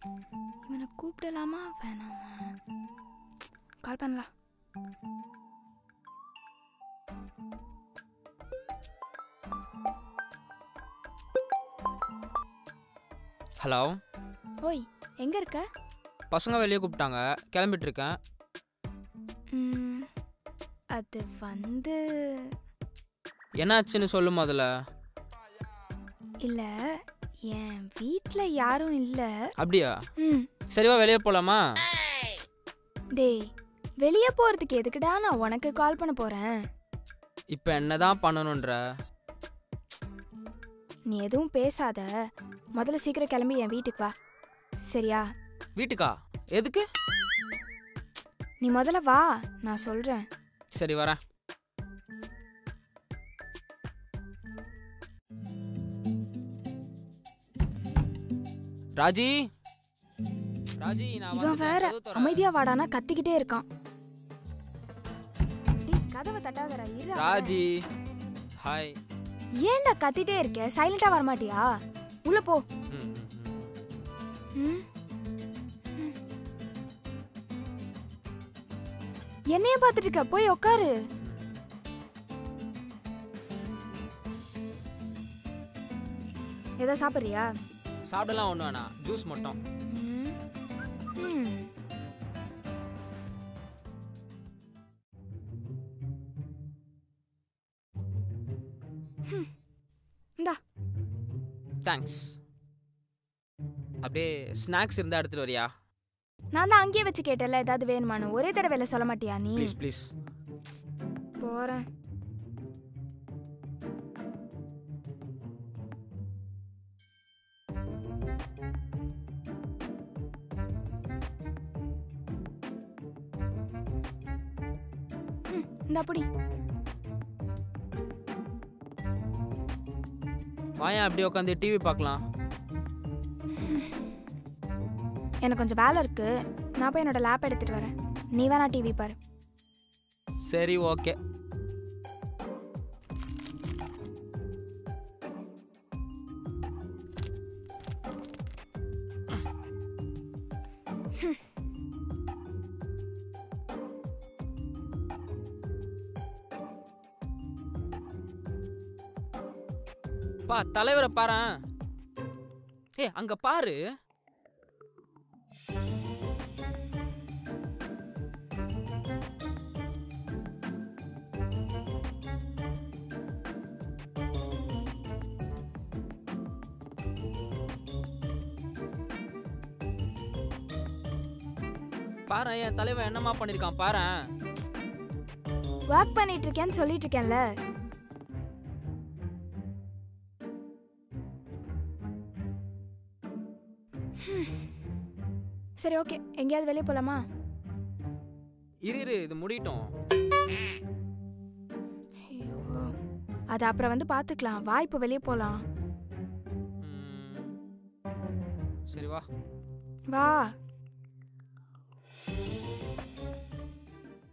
இவனை கூப்பிடலாமா வேணாமா கால் பண்ணலாம் ஹலோ ஓய் எங்க இருக்க பசங்க வெளியே கூப்பிட்டாங்க கிளம்பிட்டு இருக்கேன் ம், அது வந்து என்னாச்சுன்னு சொல்லு முதல்ல இல்ல என் வீட்ல யாரும் இல்ல அப்படியா ம் சரிவா வெளியே போகலாமா டேய் வெளியே போறதுக்கு எதுக்குடா நான் உனக்கு கால் பண்ண போறேன் இப்போ என்னதான் பண்ணணுன்ற நீ எதுவும் பேசாத முதல்ல சீக்கிரம் கிளம்பி என் வீட்டுக்கு வா சரியா வீட்டுக்கா எதுக்கு நீ முதல்ல வா நான் சொல்றேன் சரி வரேன் ராஜி ராஜி நான் இவன் வந்துட்டேன். வேற கதவு திற. அமைதியா வாடானா கத்திக்கிட்டே இருக்கான் டேய் கதவை தட்டாதடா இருடா ராஜி ஹாய் ஏன்டா கத்திட்டே இருக்க சைலண்டா வர மாட்டியா உள்ள போ ம், ம், ம். ம்? ம். என்னைய பார்த்துட்டு இருக்க போய் உட்காரு ஏதோ சாப்பிட்றியா சாப்பிடலாம் ஒன்று வேணாம் ஜூஸ் மட்டும் ம். ம். ம். இந்தா தேங்க்ஸ் அப்படியே ஸ்நாக்ஸ் இருந்தால் எடுத்துகிட்டு வரியா நான் தான் அங்கேயே வச்சு கேட்டல ஏதாவது வேணுமான்னு ஒரே தடவையில சொல்ல மாட்டியா நீ ப்ளீஸ் ப்ளீஸ் போறேன் ம், இந்தா புடி வாயன் அப்படியே உட்காந்து டிவி பார்க்கலாம் எனக்கு கொஞ்சம் வேலை இருக்கு நான் போய் என்னோட லேப் எடுத்துட்டு வரேன் நீ வேணா டிவி பாரு சரி ஓகே பா தலைவரை பாரேன் ஏ அங்க பாரு பாரு என் தலைவன் என்னமா பண்ணிருக்கான் பாரேன் ஒர்க் பண்ணிட்டு இருக்கேன்னு சொல்லிட்டு இருக்கேன்ல சரி ஓகே எங்கேயாவது வெளியே போலாமா இரு இரு இது முடியட்டும் ஐயோ அது அப்புறம் வந்து பார்த்துக்கலாம் வா இப்போ வெளியே போகலாம் ம். சரி வா வா